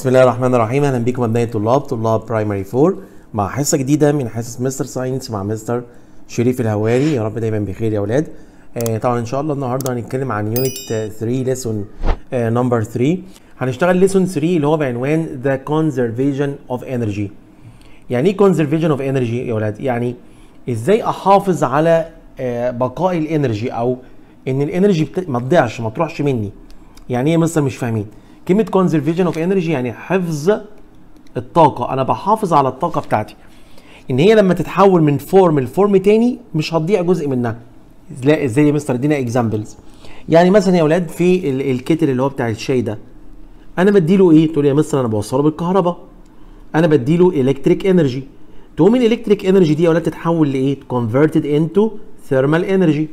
بسم الله الرحمن الرحيم اهلا بكم ابنائي الطلاب طلاب برايمري 4 مع حصه جديده من حصص مستر ساينس مع مستر شريف الهواري يا رب دايما بخير يا اولاد آه طبعا ان شاء الله النهارده هنتكلم عن يونت 3 ليسون نمبر 3 هنشتغل ليسون 3 اللي هو بعنوان ذا كونزرفيشن اوف انرجي يعني ايه كونزرفيشن اوف انرجي يا اولاد يعني ازاي احافظ على آه بقاء الانرجي او ان الانرجي بت... ما تضيعش ما تروحش مني يعني ايه يا مستر مش فاهمين كلمه كونزرفيشن اوف انرجي يعني حفظ الطاقه انا بحافظ على الطاقه بتاعتي ان هي لما تتحول من فورم لفورم تاني مش هتضيع جزء منها لا ازاي يا مستر ادينا اكزامبلز يعني مثلا يا اولاد في ال- الكتل اللي هو بتاع الشاي ده انا بديله ايه تقول يا مستر انا بوصله بالكهرباء انا بديله الكتريك انرجي تقوم الالكتريك انرجي دي يا اولاد تتحول لايه converted into thermal energy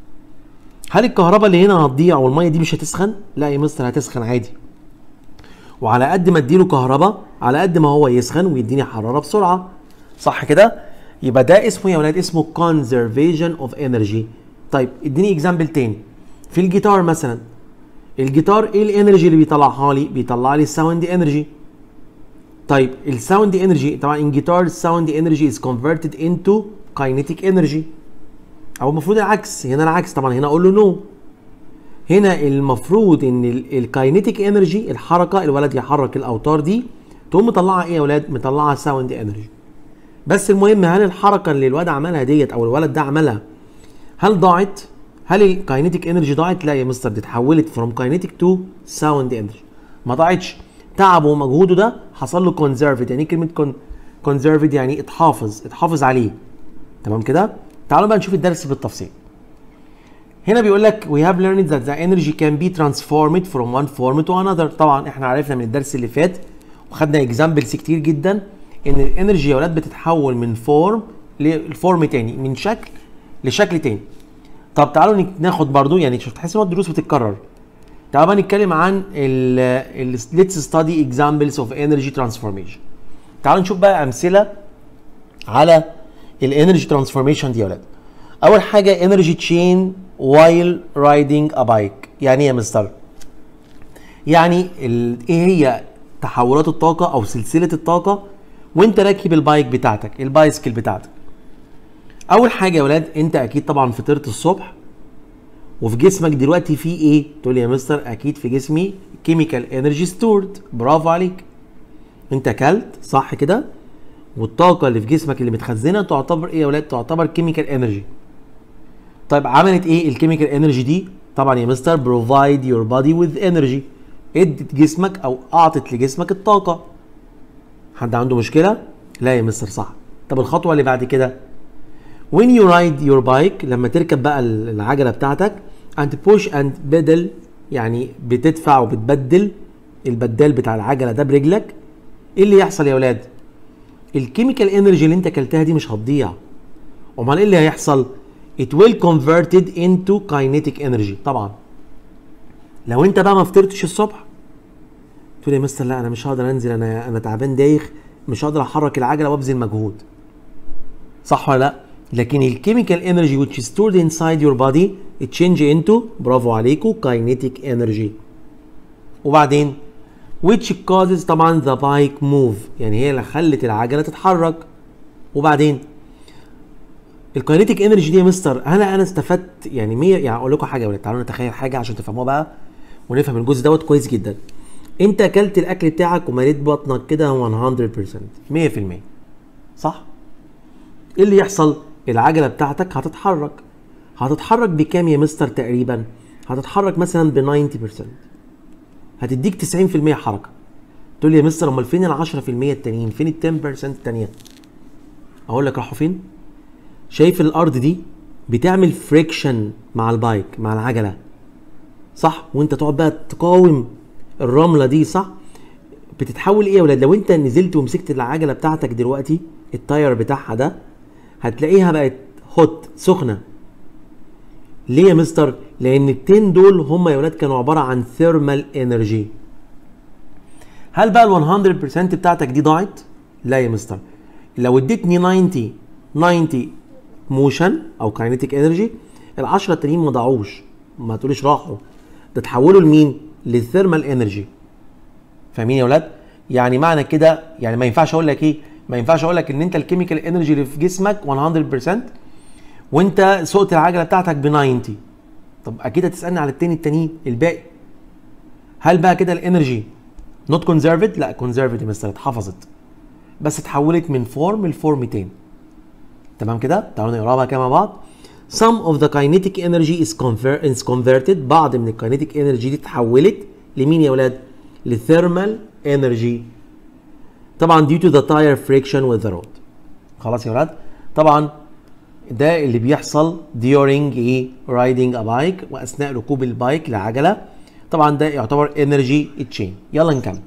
هل الكهرباء اللي هنا هتضيع والميه دي مش هتسخن لا يا مستر هتسخن عادي وعلى قد ما اديله كهرباء على قد ما هو يسخن ويديني حراره بسرعه صح كده يبقى ده اسمه يا ولاد اسمه conservation of energy طيب اديني اكزامبل تاني في الجيتار مثلا الجيتار ايه الانرجي اللي بيطلعها لي بيطلع لي الساوند انرجي طيب الساوند انرجي طبعا ان جيتار الساوند انرجي از converted into kinetic energy او المفروض العكس هنا العكس طبعا هنا اقول له نو no. هنا المفروض ان الكاينيتيك انرجي الحركه الولد يحرك الاوتار دي تقوم مطلعها ايه يا ولاد مطلعها ساوند انرجي بس المهم هل الحركه اللي الواد عملها ديت او الولد ده عملها هل ضاعت هل الكاينيتيك انرجي ضاعت لا يا مستر دي اتحولت فروم كاينيتيك تو ساوند انرجي ما ضاعتش تعبه ومجهوده ده حصل له كونزرفد يعني ايه كلمه كونزرفد يعني اتحافظ اتحافظ عليه تمام كده تعالوا بقى نشوف الدرس بالتفصيل هنا بيقول لك we have learned that the energy can be transformed from one form to another طبعا احنا عرفنا من الدرس اللي فات وخدنا اكزامبلز كتير جدا ان الانرجي يا ولاد بتتحول من فورم لفورم تاني من شكل لشكل تاني طب تعالوا ناخد برضو يعني شوف تحس ان الدروس بتتكرر تعالوا بقى نتكلم عن ال let's study examples of energy transformation تعالوا نشوف بقى امثله على الانرجي ترانسفورميشن دي يا ولاد اول حاجه انرجي تشين وايل رايدنج ا بايك يعني ايه يا مستر يعني ال- ايه هي تحولات الطاقه او سلسله الطاقه وانت راكب البايك بتاعتك البايسكل بتاعتك اول حاجه يا ولاد انت اكيد طبعا فطرت الصبح وفي جسمك دلوقتي في ايه تقول لي يا مستر اكيد في جسمي كيميكال انرجي ستورد برافو عليك انت اكلت صح كده والطاقه اللي في جسمك اللي متخزنه تعتبر ايه يا ولاد تعتبر كيميكال انرجي طيب عملت ايه الكيميكال انرجي دي طبعا يا مستر بروفايد يور بادي وذ انرجي ادت جسمك او اعطت لجسمك الطاقه حد عنده مشكله لا يا مستر صح طب الخطوه اللي بعد كده when you ride your bike لما تركب بقى العجله بتاعتك and push and pedal يعني بتدفع وبتبدل البدال بتاع العجله ده برجلك ايه اللي يحصل يا ولاد الكيميكال انرجي اللي انت اكلتها دي مش هتضيع امال ايه اللي هيحصل it will converted into kinetic energy طبعا لو انت بقى ما فطرتش الصبح تقول يا مستر لا انا مش هقدر انزل انا انا تعبان دايخ مش هقدر احرك العجله وابذل مجهود صح ولا لا لكن الكيميكال انرجي which is stored inside your body it change into برافو عليكم kinetic energy وبعدين which causes طبعا the bike move يعني هي اللي خلت العجله تتحرك وبعدين الكاينيتيك انرجي دي يا مستر انا انا استفدت يعني 100 يعني اقول لكم حاجه يا ولاد تعالوا نتخيل حاجه عشان تفهموها بقى ونفهم الجزء دوت كويس جدا انت اكلت الاكل بتاعك ومليت بطنك كده 100% 100% صح ايه اللي يحصل العجله بتاعتك هتتحرك هتتحرك بكام يا مستر تقريبا هتتحرك مثلا ب 90% هتديك 90% حركه تقول لي يا مستر امال فين ال 10% التانيين فين ال 10% التانيه اقول لك راحوا فين شايف الارض دي بتعمل فريكشن مع البايك مع العجله صح وانت تقعد بقى تقاوم الرمله دي صح بتتحول ايه يا ولاد لو انت نزلت ومسكت العجله بتاعتك دلوقتي التاير بتاعها ده هتلاقيها بقت هوت سخنه ليه يا مستر لان التين دول هم يا ولاد كانوا عباره عن ثيرمال انرجي هل بقى ال 100% بتاعتك دي ضاعت لا يا مستر لو اديتني 90 90 موشن او كاينيتيك انرجي ال10 التانيين ما ضاعوش ما تقوليش راحوا ده اتحولوا لمين للثيرمال انرجي فاهمين يا ولاد يعني معنى كده يعني ما ينفعش اقول لك ايه ما ينفعش اقول لك ان انت الكيميكال انرجي اللي في جسمك 100% وانت سوقت العجله بتاعتك ب 90 طب اكيد هتسالني على التاني التانيين الباقي هل بقى كده الانرجي نوت كونزرفد لا كونزرفد يا مستر اتحفظت بس اتحولت من فورم لفورم تاني تمام كده تعالوا نقراها بقى كده مع بعض some of the kinetic energy is, conver is converted بعض من الكاينيتيك انرجي دي اتحولت لمين يا ولاد لثيرمال انرجي طبعا due to the tire friction with the road خلاص يا ولاد طبعا ده اللي بيحصل during ايه riding a bike واثناء ركوب البايك لعجله طبعا ده يعتبر energy chain يلا نكمل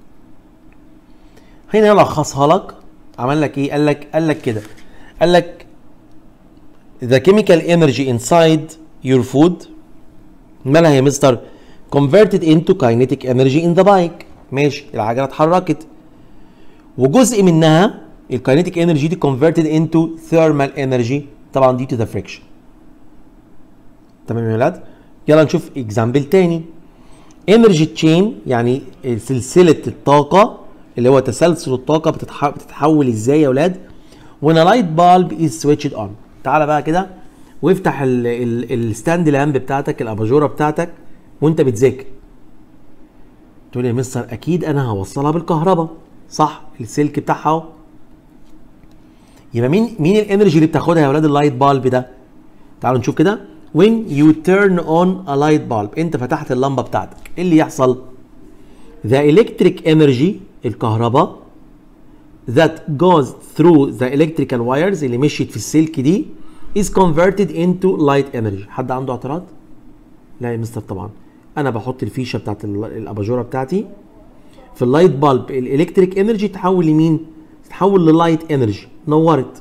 هنا يلخصها لك عمل لك ايه قال لك قال لك كده قال لك the chemical energy inside your food مالها يا مستر converted into kinetic energy in the bike ماشي العجله اتحركت وجزء منها الكاينيتيك انرجي دي converted into thermal energy طبعا due to the friction تمام يا ولاد يلا نشوف اكزامبل تاني انرجي تشين يعني سلسله الطاقه اللي هو تسلسل الطاقه بتتح... بتتحول ازاي يا ولاد when a light bulb is switched on تعالى بقى كده وافتح الستاند لامب بتاعتك الاباجوره بتاعتك وانت بتذاكر تقول يا مستر اكيد انا هوصلها بالكهرباء صح السلك بتاعها اهو يبقى مين مين الانرجي اللي بتاخدها يا ولاد اللايت بالب ده تعالوا نشوف كده when you turn on a light bulb انت فتحت اللمبه بتاعتك ايه اللي يحصل the electric energy الكهرباء that goes through the electrical wires اللي مشيت في السلك دي is converted into light energy حد عنده اعتراض لا يا مستر طبعا انا بحط الفيشه بتاعت الاباجوره بتاعتي في اللايت بالب الالكتريك انرجي تحول لمين تتحول للايت انرجي نورت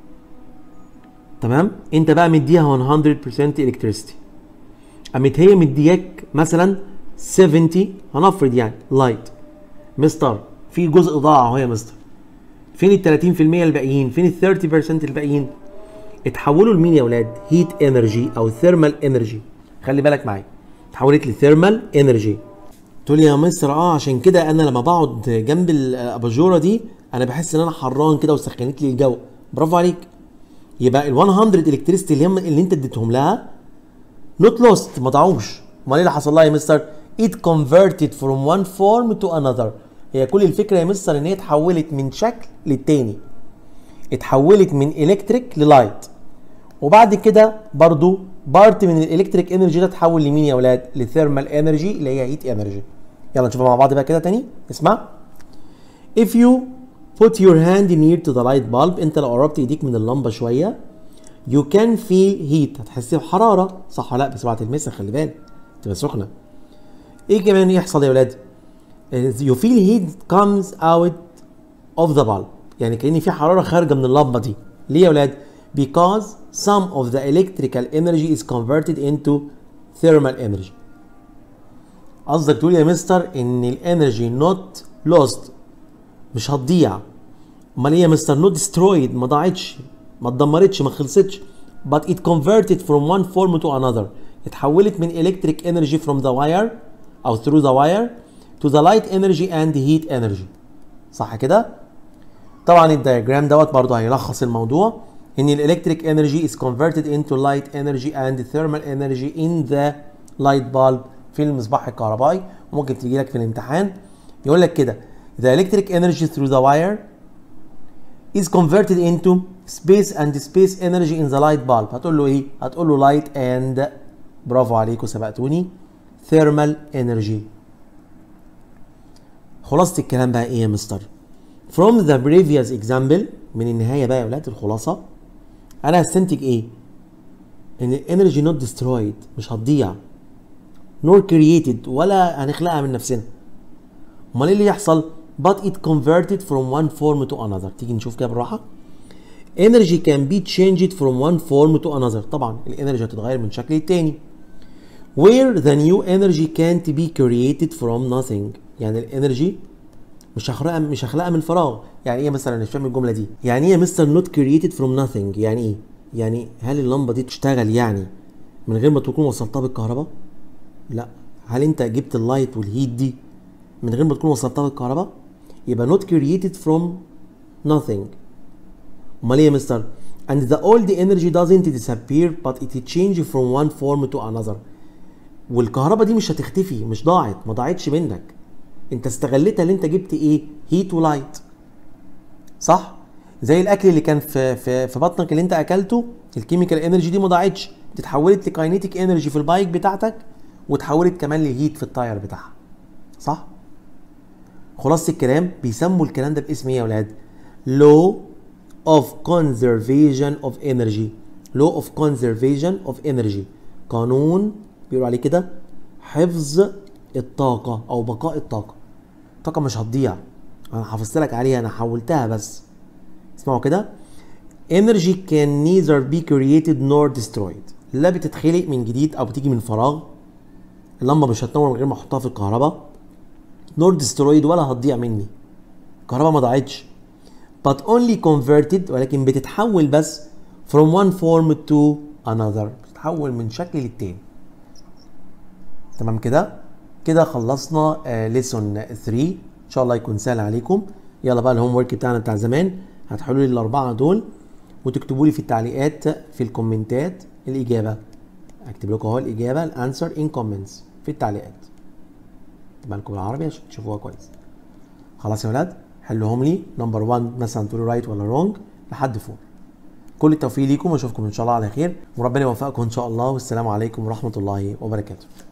تمام انت بقى مديها 100% الكتريستي قامت هي مدياك مثلا 70 هنفرض يعني لايت مستر في جزء ضاع اهو يا مستر فين ال 30% الباقيين فين ال 30% الباقيين اتحولوا لمين يا اولاد هيت انرجي او ثيرمال انرجي خلي بالك معايا اتحولت لثيرمال انرجي تقول لي يا مستر اه عشان كده انا لما بقعد جنب الاباجوره دي انا بحس ان انا حران كده وسخنت لي الجو برافو عليك يبقى ال 100 الكتريستي اللي هم اللي انت اديتهم لها نوت لوست ما ضاعوش امال ايه اللي حصل لها يا مستر it converted from one form to another هي كل الفكره يا مستر ان هي اتحولت من شكل للتاني اتحولت من الكتريك للايت وبعد كده برضو بارت من الالكتريك انرجي ده اتحول لمين يا اولاد للثيرمال انرجي اللي هي هيت انرجي يلا نشوفها مع بعض بقى كده تاني اسمع if you put your hand near to the light bulb انت لو قربت ايديك من اللمبه شويه you can feel heat هتحس بحراره صح ولا لا بس بعد تلمسها خلي بالك تبقى سخنه ايه كمان يحصل يا ولاد you feel heat comes out of the bulb يعني كأن في حراره خارجه من اللمبه دي ليه يا ولاد because some of the electrical energy is converted into thermal energy قصدك تقول يا مستر ان الانرجي نوت لوست مش هتضيع امال ايه يا مستر نوت destroyed ما ضاعتش ما اتدمرتش ما خلصتش but it converted from one form to another اتحولت من electric energy from the wire او through the wire to the light energy and heat energy صح كده طبعا الدياجرام دوت برضه هيلخص الموضوع ان الالكتريك انرجي is converted into light energy and thermal energy in the light bulb في المصباح الكهربائي وممكن تيجي لك في الامتحان يقول لك كده the electric energy through the wire is converted into space and space energy in the light bulb هتقول له ايه هتقول له light and برافو عليكم سبقتوني thermal energy خلاصة الكلام بقى ايه يا مستر from the previous example من النهاية بقى يا ولاد الخلاصة انا هستنتج ايه ان الانرجي نوت ديسترويد مش هتضيع نور كرييتد ولا هنخلقها من نفسنا امال ايه اللي يحصل but it converted from one form to another تيجي نشوف كده بالراحه energy can be changed from one form to another طبعا الانرجي هتتغير من شكل للتاني where the new energy can't be created from nothing يعني الانرجي مش هخلقها مش هخلقها من فراغ يعني ايه مثلا مش فاهم الجمله دي يعني ايه مستر نوت كرييتد فروم nothing يعني ايه يعني هل اللمبه دي تشتغل يعني من غير ما تكون وصلتها بالكهرباء لا هل انت جبت اللايت والهيت دي من غير ما تكون وصلتها بالكهرباء يبقى not created from nothing امال ايه يا مستر and the old energy doesn't disappear but it change from one form to another والكهرباء دي مش هتختفي مش ضاعت ما ضاعتش منك انت استغلتها اللي انت جبت ايه هيت ولايت صح زي الاكل اللي كان في في في بطنك اللي انت اكلته الكيميكال انرجي دي ما ضاعتش دي اتحولت لكاينيتيك انرجي في البايك بتاعتك واتحولت كمان لهيت في التاير بتاعها صح خلاصه الكلام بيسموا الكلام ده باسم ايه يا اولاد law of conservation of energy law of conservation of energy قانون بيقولوا عليه كده حفظ الطاقة أو بقاء الطاقة الطاقة مش هتضيع أنا حافظت لك عليها أنا حولتها بس اسمعوا كده energy can neither be created nor destroyed لا بتتخلق من جديد أو بتيجي من فراغ اللمبة مش هتنور من غير ما أحطها في الكهرباء nor destroyed ولا هتضيع مني الكهرباء ما ضاعتش but only converted ولكن بتتحول بس from one form to another بتتحول من شكل للتاني تمام كده كده خلصنا ليسون 3 ان شاء الله يكون سهل عليكم يلا بقى الهوم ورك بتاعنا بتاع زمان هتحلوا لي الاربعه دول وتكتبوا لي في التعليقات في الكومنتات الاجابه اكتب لكم اهو الاجابه الانسر ان كومنتس في التعليقات تبقى لكم بالعربي عشان تشوفوها كويس خلاص يا ولاد حلهم لي نمبر 1 مثلا تقولوا رايت ولا رونج لحد فوق كل التوفيق ليكم واشوفكم ان شاء الله على خير وربنا يوفقكم ان شاء الله والسلام عليكم ورحمه الله وبركاته